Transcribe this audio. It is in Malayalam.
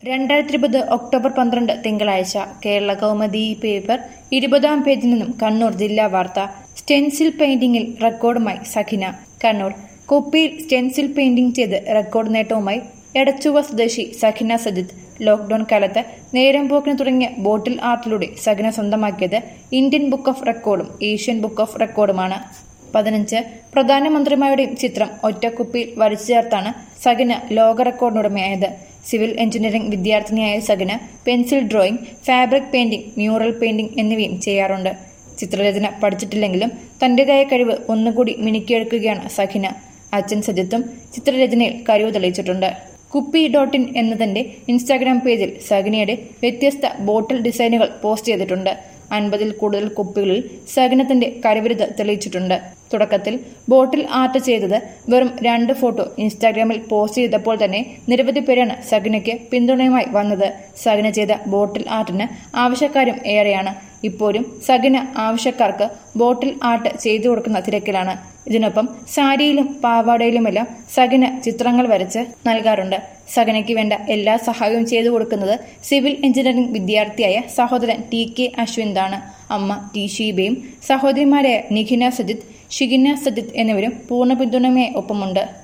രണ്ടായിരത്തി ഇരുപത് ഒക്ടോബർ പന്ത്രണ്ട് തിങ്കളാഴ്ച കേരള കൗമുദി പേപ്പർ ഇരുപതാം പേജിൽ നിന്നും കണ്ണൂർ ജില്ലാ വാർത്ത സ്റ്റെൻസിൽ പെയിന്റിംഗിൽ റെക്കോർഡുമായി സഖിന കണ്ണൂർ കുപ്പിയിൽ സ്റ്റെൻസിൽ പെയിന്റിംഗ് ചെയ്ത് റെക്കോർഡ് നേട്ടവുമായി എടച്ചുവ സ്വദേശി സഖിന സജിത് ലോക്ഡൌൺ കാലത്ത് നേരം പോക്കിന് തുടങ്ങിയ ബോട്ടിൽ ആർട്ടിലൂടെ സഖിന സ്വന്തമാക്കിയത് ഇന്ത്യൻ ബുക്ക് ഓഫ് റെക്കോർഡും ഏഷ്യൻ ബുക്ക് ഓഫ് റെക്കോർഡുമാണ് പതിനഞ്ച് പ്രധാനമന്ത്രിമാരുടെയും ചിത്രം ഒറ്റക്കുപ്പിയിൽ വരച്ചു ചേർത്താണ് സഗിന് ലോക റെക്കോർഡിനുടമയായത് സിവിൽ എഞ്ചിനീയറിംഗ് വിദ്യാർത്ഥിനിയായ സഗിന് pencil drawing fabric painting mural painting എന്നിവയും ചെയ്യാറുണ്ട് ചിത്രരചന പഠിച്ചിട്ടില്ലെങ്കിലും തന്റേതായ കഴിവ് ഒന്നുകൂടി മിനുക്കിയെടുക്കുകയാണ് സഖിന അച്ഛൻ സജിത്തും ചിത്രരചനയിൽ കഴിവ് തെളിയിച്ചിട്ടുണ്ട് കുപ്പി ഡോട്ട് ഇൻ എന്നതിന്റെ ഇൻസ്റ്റാഗ്രാം പേജിൽ സഗിനയുടെ വ്യത്യസ്ത ബോട്ടിൽ ഡിസൈനുകൾ പോസ്റ്റ് ചെയ്തിട്ടുണ്ട് അൻപതിൽ കൂടുതൽ കുപ്പികളിൽ സഗിനത്തിന്റെ കരവിരുത് തെളിയിച്ചിട്ടുണ്ട് തുടക്കത്തിൽ ബോട്ടിൽ ആർട്ട് ചെയ്തത് വെറും രണ്ട് ഫോട്ടോ ഇൻസ്റ്റാഗ്രാമിൽ പോസ്റ്റ് ചെയ്തപ്പോൾ തന്നെ നിരവധി പേരാണ് സഗിനയ്ക്ക് പിന്തുണയുമായി വന്നത് സഗിന ചെയ്ത ബോട്ടിൽ ആർട്ടിന് ആവശ്യക്കാരും ഏറെയാണ് ഇപ്പോഴും സഗിന ആവശ്യക്കാർക്ക് ബോട്ടിൽ ആർട്ട് ചെയ്തു കൊടുക്കുന്ന തിരക്കിലാണ് ഇതിനൊപ്പം സാരിയിലും പാവാടയിലുമെല്ലാം സഗിന ചിത്രങ്ങൾ വരച്ച് നൽകാറുണ്ട് സഗനയ്ക്ക് വേണ്ട എല്ലാ സഹായവും ചെയ്തു കൊടുക്കുന്നത് സിവിൽ എഞ്ചിനീയറിംഗ് വിദ്യാർത്ഥിയായ സഹോദരൻ ടി കെ അശ്വിന്താണ് അമ്മ ടി ഷീബയും സഹോദരിമാരായ നിഖിന സജിത് ഷിഗിന സജിത് എന്നിവരും പൂർണ്ണ പിന്തുണയുമായി ഒപ്പമുണ്ട്